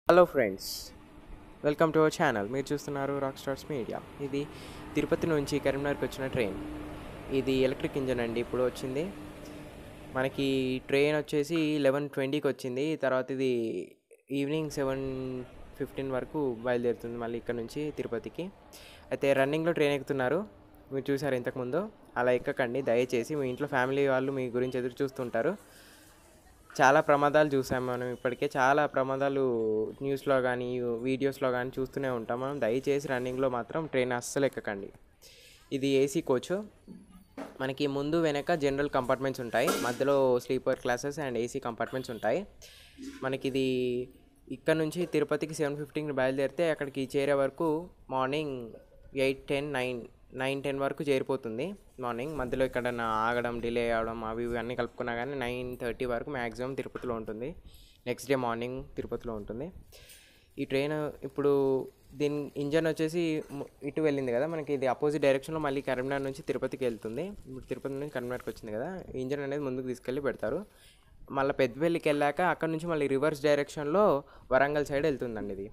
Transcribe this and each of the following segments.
hello friends welcome to our channel మీరు చూస్తున్నారు rock stars media ఇది తిరుపతి నుంచి కరీంనగర్కి వచ్చిన ట్రైన్ ఇది ఎలక్ట్రిక్ ఇంజన్ అండి ఇప్పుడు వచ్చింది మనకి ట్రైన్ వచ్చేసి లెవెన్ ట్వంటీకి వచ్చింది తర్వాత ఇది ఈవినింగ్ సెవెన్ ఫిఫ్టీన్ వరకు బయలుదేరుతుంది మళ్ళీ ఇక్కడ నుంచి తిరుపతికి అయితే రన్నింగ్లో ట్రైన్ ఎక్కుతున్నారు మీరు చూసారు ఇంతకుముందు అలా ఎక్కకండి దయచేసి మీ ఇంట్లో ఫ్యామిలీ వాళ్ళు మీ గురించి ఎదురు చూస్తుంటారు చాలా ప్రమాదాలు చూసాం మనం ఇప్పటికే చాలా ప్రమాదాలు న్యూస్లో కానీ వీడియోస్లో కానీ చూస్తూనే ఉంటాం మనం దయచేసి రన్నింగ్లో మాత్రం ట్రైన్ అస్సలు ఎక్కకండి ఇది ఏసీ కోచ్ మనకి ముందు వెనక జనరల్ కంపార్ట్మెంట్స్ ఉంటాయి మధ్యలో sleeper classes and AC compartments ఉంటాయి మనకి ఇది ఇక్కడ నుంచి తిరుపతికి సెవెన్ ఫిఫ్టీన్కి బయలుదేరితే అక్కడికి చేరే వరకు morning eight ten nine nine ten వరకు చేరిపోతుంది మార్నింగ్ మధ్యలో ఎక్కడన్నా ఆగడం డిలే అవ్వడం అవి ఇవి అన్నీ కలుపుకున్నా కానీ నైన్ థర్టీ వరకు మ్యాక్సిమం తిరుపతిలో ఉంటుంది నెక్స్ట్ డే మార్నింగ్ తిరుపతిలో ఉంటుంది ఈ ట్రైన్ ఇప్పుడు దీని ఇంజన్ వచ్చేసి ము- ఇటు వెళ్ళింది కదా మనకి ఇది అపోజిట్ డైరెక్షన్లో మళ్ళీ కరీంనగర్ నుంచి తిరుపతికి వెళ్తుంది ఇప్పుడు తిరుపతి నుంచి కరీంనగర్కి వచ్చింది కదా ఈ ఇంజన్ అనేది ముందుకు తీసుకెళ్ళి పెడతారు మళ్ళీ పెద్దపల్లికి వెళ్ళాక అక్కడ నుంచి మళ్ళీ రివర్స్ డైరెక్షన్లో వరంగల్ సైడ్ వెళ్తుందండి ఇది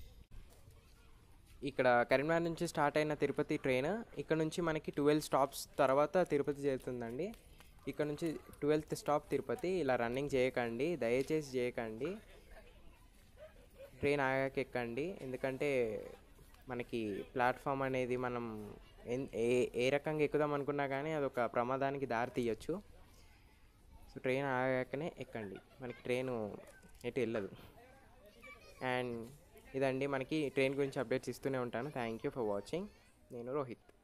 ఇక్కడ కరీంనగర్ నుంచి స్టార్ట్ అయిన తిరుపతి ట్రైన్ ఇక్కడ నుంచి మనకి ట్వెల్వ్ స్టాప్స్ తర్వాత తిరుపతి చేరుతుందండి ఇక్కడ నుంచి ట్వెల్త్ స్టాప్ తిరుపతి ఇలా రన్నింగ్ చేయకండి దయచేసి చేయకండి ట్రైన్ ఆగాక ఎక్కండి ఎందుకంటే మనకి ప్లాట్ఫామ్ అనేది మనం ఎన్- ఏ ఏ రకంగా ఎక్కుదాం అనుకున్నా కానీ అదొక ప్రమాదానికి దారి తీయచ్చు సో ట్రైన్ ఆగాకనే ఎక్కండి మనకి ట్రైన్ ఎటు వెళ్ళదు అండ్ ఇదండి మనకి ట్రైన్ గురించి అప్డేట్స్ ఇస్తూనే ఉంటాను థ్యాంక్ యూ ఫర్ వాచింగ్ నేను రోహిత్